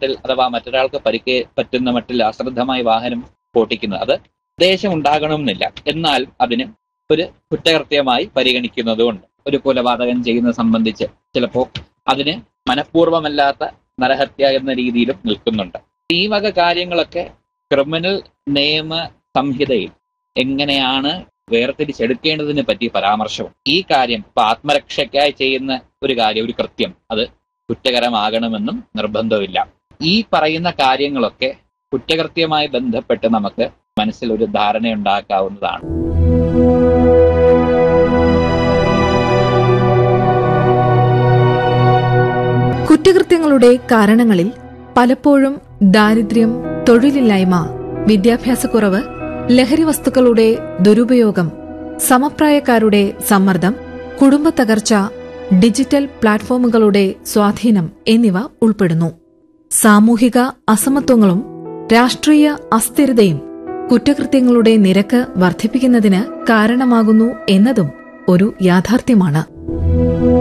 മട്ടിൽ അഥവാ മറ്റൊരാൾക്ക് പരിക്ക് പറ്റുന്ന മട്ടിൽ അശ്രദ്ധമായി വാഹനം ഓട്ടിക്കുന്നത് അത് ഉദ്ദേശം ഉണ്ടാകണമെന്നില്ല എന്നാൽ അതിന് ഒരു കുറ്റകൃത്യമായി പരിഗണിക്കുന്നതുകൊണ്ട് ഒരു കൊലപാതകം ചെയ്യുന്നത് സംബന്ധിച്ച് ചിലപ്പോൾ അതിന് മനഃപൂർവ്വമല്ലാത്ത നരഹത്യ എന്ന രീതിയിലും നിൽക്കുന്നുണ്ട് ഈ വക കാര്യങ്ങളൊക്കെ ക്രിമിനൽ നിയമ സംഹിതയിൽ എങ്ങനെയാണ് വേർതിരിച്ചെടുക്കേണ്ടതിനെ പറ്റി പരാമർശവും ഈ കാര്യം ഇപ്പൊ ആത്മരക്ഷയ്ക്കായി ചെയ്യുന്ന ഒരു കാര്യം ഒരു കൃത്യം അത് കുറ്റകരമാകണമെന്നും നിർബന്ധമില്ല ഈ പറയുന്ന കാര്യങ്ങളൊക്കെ കുറ്റകൃത്യമായി ബന്ധപ്പെട്ട് നമുക്ക് മനസ്സിൽ ഒരു ധാരണയുണ്ടാക്കാവുന്നതാണ് കുറ്റകൃത്യങ്ങളുടെ കാരണങ്ങളിൽ പലപ്പോഴും ദാരിദ്ര്യം തൊഴിലില്ലായ്മ വിദ്യാഭ്യാസക്കുറവ് ലഹരി വസ്തുക്കളുടെ ദുരുപയോഗം സമപ്രായക്കാരുടെ സമ്മർദ്ദം കുടുംബ തകർച്ച ഡിജിറ്റൽ പ്ലാറ്റ്ഫോമുകളുടെ സ്വാധീനം എന്നിവ ഉൾപ്പെടുന്നു സാമൂഹിക അസമത്വങ്ങളും രാഷ്ട്രീയ അസ്ഥിരതയും കുറ്റകൃത്യങ്ങളുടെ നിരക്ക് വർദ്ധിപ്പിക്കുന്നതിന് കാരണമാകുന്നു എന്നതും ഒരു യാഥാർത്ഥ്യമാണ്